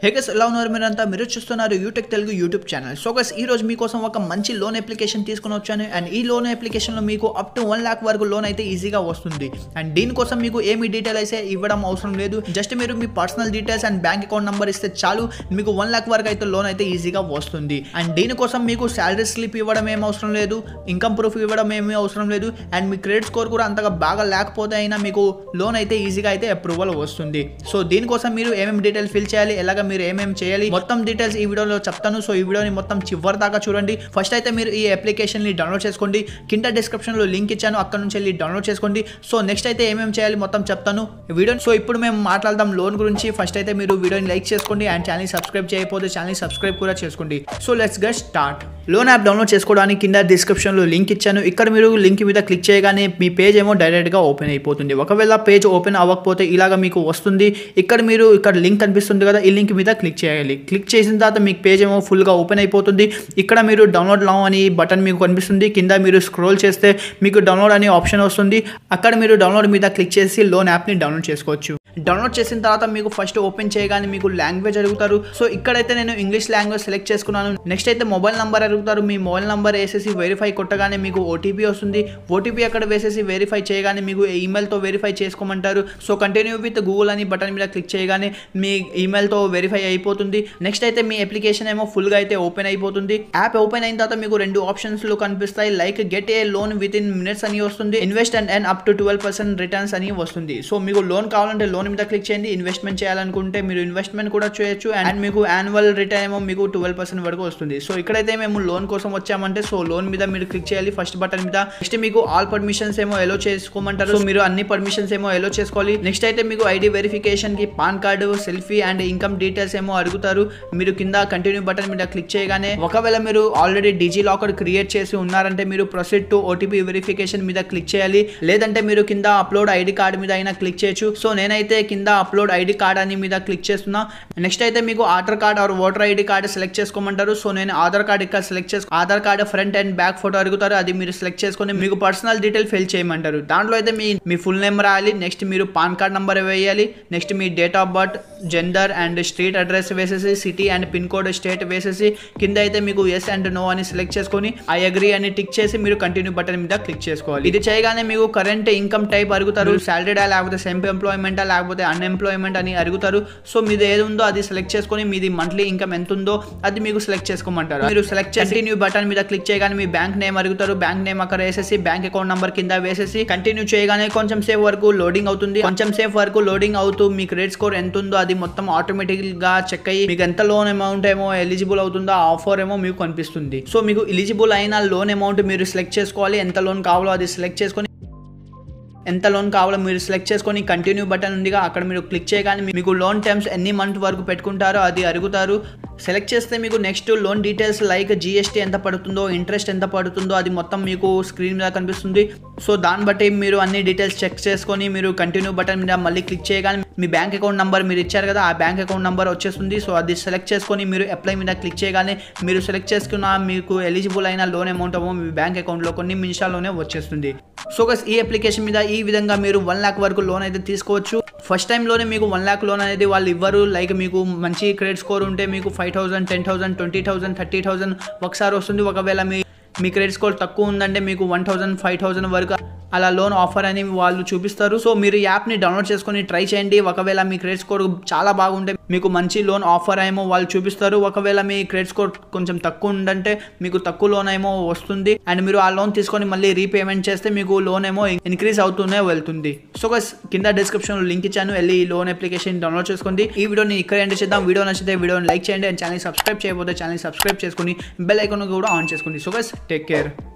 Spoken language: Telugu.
హేగస్ ఎలా ఉన్నారు మీరంతా మీరు చూస్తున్నారు Utech Telugu YouTube channel so guys ఈ రోజు మీకోసం ఒక మంచి లోన్ అప్లికేషన్ తీసుకుని వచ్చాను అండ్ ఈ లోన్ అప్లికేషన్లో మీకు అప్ టు వన్ ల్యాక్ వరకు లోన్ అయితే ఈజీగా వస్తుంది అండ్ దీనికోసం మీకు ఏమి డీటెయిల్ అయితే ఇవ్వడం అవసరం లేదు జస్ట్ మీరు మీ personal details and bank account number ఇస్తే చాలు మీకు వన్ ల్యాక్ వరకు అయితే లోన్ అయితే ఈజీగా వస్తుంది అండ్ దీనికోసం మీకు శాలరీ స్లిప్ ఇవ్వడం ఏం అవసరం లేదు ఇన్కమ్ ప్రూఫ్ ఇవ్వడం ఏమీ అవసరం లేదు అండ్ మీ క్రెడిట్ స్కోర్ కూడా అంతగా బాగా లేకపోతే అయినా మీకు లోన్ అయితే ఈజీగా అయితే అప్రూవల్ వస్తుంది సో దీనికోసం మీరు ఏమేమి డీటెయిల్స్ ఫిల్ చేయాలి ఎలాగ మీరు ఏమేమి చేయాలి మొత్తం డీటెయిల్స్ ఈ వీడియోలో చెప్తాను సో ఈ వీడియోని మొత్తం చివరి దాకా చూడండి ఫస్ట్ అయితే మీరు ఈ అప్లికేషన్ని డౌన్లోడ్ చేసుకోండి కింద డిస్క్రిప్షన్లో లింక్ ఇచ్చాను అక్కడ నుంచి వెళ్ళి డౌన్లోడ్ చేసుకోండి సో నెక్స్ట్ అయితే ఏమేమి చేయాలి మొత్తం చెప్తాను ఈ వీడియో సో ఇప్పుడు మేము మాట్లాడదాం లోన్ గురించి ఫస్ట్ అయితే మీరు వీడియోని లైక్ చేసుకోండి అండ్ ఛానల్ సబ్స్క్రైబ్ చేయకపోతే ఛానల్ సబ్స్క్రైబ్ కూడా చేసుకోండి so let's get start loan app download చేసుకోవడానికి కింద డిస్క్రిప్షన్లో లింక్ ఇచ్చాను ఇక్కడ మీరు లింక్ మీద క్లిక్ చేయగానే మీ పేజ్ ఏమో డైరెక్ట్గా ఓపెన్ అయిపోతుంది ఒకవేళ పేజ్ ఓపెన్ అవ్వకపోతే ఇలాగ మీకు వస్తుంది ఇక్కడ మీరు ఇక్కడ లింక్ కనిపిస్తుంది కదా ఈ లింక్ మీద క్లిక్ చేయాలి క్లిక్ చేసిన తర్వాత మీకు పేజ్ ఏమో ఫుల్గా ఓపెన్ అయిపోతుంది ఇక్కడ మీరు డౌన్లోడ్ లావ్ అని బటన్ మీకు కనిపిస్తుంది కింద మీరు స్క్రోల్ చేస్తే మీకు డౌన్లోడ్ అనే ఆప్షన్ వస్తుంది అక్కడ మీరు డౌన్లోడ్ మీద క్లిక్ చేసి లోన్ యాప్ని డౌన్లోడ్ చేసుకోవచ్చు డౌన్లోడ్ చేసిన తర్వాత మీకు ఫస్ట్ ఓపెన్ చేయగానే మీకు లాంగ్వేజ్ అడుగుతారు సో ఇక్కడైతే నేను ఇంగ్లీష్ లాంగ్వేజ్ సెలెక్ట్ చేసుకున్నాను నెక్స్ట్ అయితే మొబైల్ నెంబర్ అడుగుతారు మీ మొబైల్ నెంబర్ వేసేసి వెరిఫై కొట్టగానే మీకు ఓటీపీ వస్తుంది ఓటీపీ అక్కడ వేసేసి వెరిఫై చేయగానే మీకు ఈమెయిల్తో వెరిఫై చేసుకోమంటారు సో కంటిన్యూ విత్ గూగుల్ అని బటన్ మీద క్లిక్ చేయగానే మీ ఈమెయిల్తో వెరిఫై అయిపోతుంది నెక్స్ట్ అయితే మీ అప్లికేషన్ ఏమో ఫుల్గా అయితే ఓపెన్ అయిపోతుంది యాప్ ఓపెన్ అయిన తర్వాత మీకు రెండు ఆప్షన్స్లు కనిపిస్తాయి like get a loan within minutes అని వస్తుంది invest and and up to twelve percent returns అని వస్తుంది సో మీకు లోన్ కావాలంటే లోన్ మీద క్లిక్ చేయండి ఇన్వెస్ట్మెంట్ చేయాలనుకుంటే మీరు ఇన్వెస్ట్మెంట్ కూడా చేయొచ్చు అండ్ మీకు యాన్యువల్ రిటర్న్ ఏమో మీకు ట్వెల్వ్ పర్సెంట్ వరకు వస్తుంది సో ఇక్కడైతే మేము లోన్ కోసం వచ్చామంటే సో లోన్ మీద మీరు క్లిక్ చేయాలి ఫస్ట్ బటన్ మీద నెక్స్ట్ మీకు ఆల్ పర్మిషన్స్ ఏమో ఎలో చేసుకోమంటారు సో మీరు అన్ని పర్మిషన్స్ ఏమో ఎలో చేసుకోవాలి నెక్స్ట్ అయితే మీకు ఐడి వెరిఫికేషన్ కి PAN card selfie and income details ఏమో అడుగుతారు మీరు కింద కంటిన్యూ బటన్ మీద క్లిక్ చేయగానే ఒకవేళ మీరు ఆల్రెడీ డిజీ లాకర్ క్రియేట్ చేసి ఉన్నారంటే మీరు ప్రొసీడ్ టు ఓటీపీ వెరిఫికేషన్ మీద క్లిక్ చేయాలి లేదంటే మీరు కింద అప్లోడ్ ఐడి కార్డ్ మీద అయినా క్లిక్ చేయొచ్చు సో నేనైతే కింద అప్లోడ్ ఐడి కార్డ్ అని మీద క్లిక్ చేస్తున్నా నెక్స్ట్ అయితే మీకు Aadhaar card or voter ID card select చేసుకోమంటారు సో నేను ఆధార్ కార్డ్ ఇక్కడ సెలెక్ట్ చేసుకో Aadhaar card front and back photo అడుగుతారు అది మీరు సెలెక్ట్ చేసుకొని మీకు పర్సనల్ డీటెయిల్ ఫిల్ చేయమంటారు దాంట్లో అయితే మీ మీ ఫుల్ నేమ్ రాయాలి నెక్స్ట్ మీరు పాన్ కార్డ్ నెంబర్ వేయాలి నెక్స్ట్ మీ date of birth gender and street address వేసేసి city and pin code state వేసేసి కింద అయితే మీకు ఎస్ అండ్ నో అని సెలెక్ట్ చేసుకొని ఐ అగ్రీ అని టిక్ చేసి మీరు కంటిన్యూ బటన్ మీద క్లిక్ చేసుకోవాలి ఇది చేయగానే మీకు కరెంట్ ఇన్కమ్ టైప్ అడుగుతారు సాలరీడా లేకపోతే సెల్ఫ్ ఎంప్లాయ్మెంటా లేకపోతే అన్ఎంప్లాయ్మెంట్ అని అడుగుతారు సో మీది ఏది ఉందో అది సెలెక్ట్ చేసుకొని మీది మంత్లీ ఇన్కమ్ ఎంత ఉందో అది మీకు సెలెక్ట్ చేసుకోమంటారు మీరు సెలెక్ట్ చేసి కంటిన్యూ బటన్ మీద క్లిక్ చేయగానే మీ బ్యాంక్ నేమ్ అడుగుతారు బ్యాంక్ నేమ్ అక్కడ వేసేసి బ్యాంక్ అకౌంట్ నెంబర్ కింద వేసేసి కంటిన్యూ చేయగానే కొంచెం సేపు వరకు లోడింగ్ అవుతుంది కొంచెం సేపు వరకు లోడింగ్ అవుతూ మీ క్రెడిట్ స్కోర్ ఎంత ఉందో అది మొత్తం ఆటోమేటిక్ గా చెక్ అయ్యి మీకు ఎంత లోన్ అమౌంట్ ఏమో ఎలిజిబుల్ అవుతుందో ఆ ఆఫర్ ఏమో మీకు కనిపిస్తుంది సో మీకు ఎలిజిబుల్ అయిన లోన్ అమౌంట్ మీరు సెలెక్ట్ చేసుకోవాలి ఎంత లోన్ కావాలో అది సెలెక్ట్ చేసుకొని ఎంత లోన్ కావాలో మీరు సెలెక్ట్ చేసుకొని కంటిన్యూ బటన్ ఉందిగా అక్కడ మీరు క్లిక్ చేయగానే మీకు లోన్ టర్మ్స్ ఎన్ని మంత్ వరకు పెట్టుకుంటారో అది అడుగుతారు సెలెక్ట్ చేస్తే మీకు next loan details like GST ఎంత పడుతుందో ఇంట్రెస్ట్ ఎంత పడుతుందో అది మొత్తం మీకు స్క్రీన్ మీద కనిపిస్తుంది సో దాన్ని బట్టి మీరు అన్ని డీటెయిల్స్ చెక్ చేసుకొని మీరు కంటిన్యూ బటన్ మీద మళ్ళీ క్లిక్ చేయగానే మీ బ్యాంక్ అకౌంట్ నెంబర్ మీరు ఇచ్చారు కదా ఆ బ్యాంక్ అకౌంట్ నెంబర్ వచ్చేస్తుంది సో అది సెలెక్ట్ చేసుకొని మీరు అప్లై మీద క్లిక్ చేయగానే మీరు సెలెక్ట్ చేసుకున్న మీకు ఎలిజిబుల్ అయిన లోన్ అమౌంట్ ఏమో మీ బ్యాంక్ అకౌంట్లో కొన్ని నిమిషాల్లోనే వచ్చేస్తుంది సో గస్ ఈ అప్లికేషన్ మీద ఈ విధంగా మీరు వన్ ల్యాక్ వరకు లోన్ అయితే తీసుకోవచ్చు ఫస్ట్ టైంలోనే మీకు వన్ ల్యాక్ లోన్ అనేది వాళ్ళు ఇవ్వరు లైక్ మీకు మంచి క్రెడిట్ స్కోర్ ఉంటే మీకు five thousand ten thousand twenty thousand thirty thousand ఒకసారి వస్తుంది ఒకవేళ మీ మీ క్రెడిట్ స్కోర్ తక్కువ ఉందంటే మీకు వన్ థౌసండ్ ఫైవ్ థౌసండ్ వరకు అలా లోన్ ఆఫర్ అని వాళ్ళు చూపిస్తారు సో మీరు ఈ యాప్ని డౌన్లోడ్ చేసుకొని ట్రై చేయండి ఒకవేళ మీ క్రెడిట్ స్కోర్ చాలా బాగుంటే మీకు మంచి లోన్ ఆఫర్ ఏమో వాళ్ళు చూపిస్తారు ఒకవేళ మీ క్రెడిట్ స్కోర్ కొంచెం తక్కువ ఉందంటే మీకు తక్కువ లోన్ ఏమో వస్తుంది అండ్ మీరు ఆ లోన్ తీసుకొని మళ్ళీ రీపేమెంట్ చేస్తే మీకు లోన్ ఏమో ఇంక్రీజ్ అవుతూనే వెళ్తుంది సో గస్ కింద డిస్క్రిప్షన్లో లింక్ ఇచ్చాను వెళ్ళి ఈ లోన్ అప్లికేషన్ డౌన్లోడ్ చేసుకోండి ఈ వీడియోని ఇక్కడ ఎండ్ చేద్దాం వీడియో నచ్చితే వీడియోని లైక్ చేయండి అండ్ ఛానల్ సబ్స్క్రైబ్ చేయకపోతే ఛానల్ సబ్స్క్రైబ్ చేసుకుని బెల్ ఐకాన్ కూడా ఆన్ చేసుకోండి సో గస్ టేక్ కేర్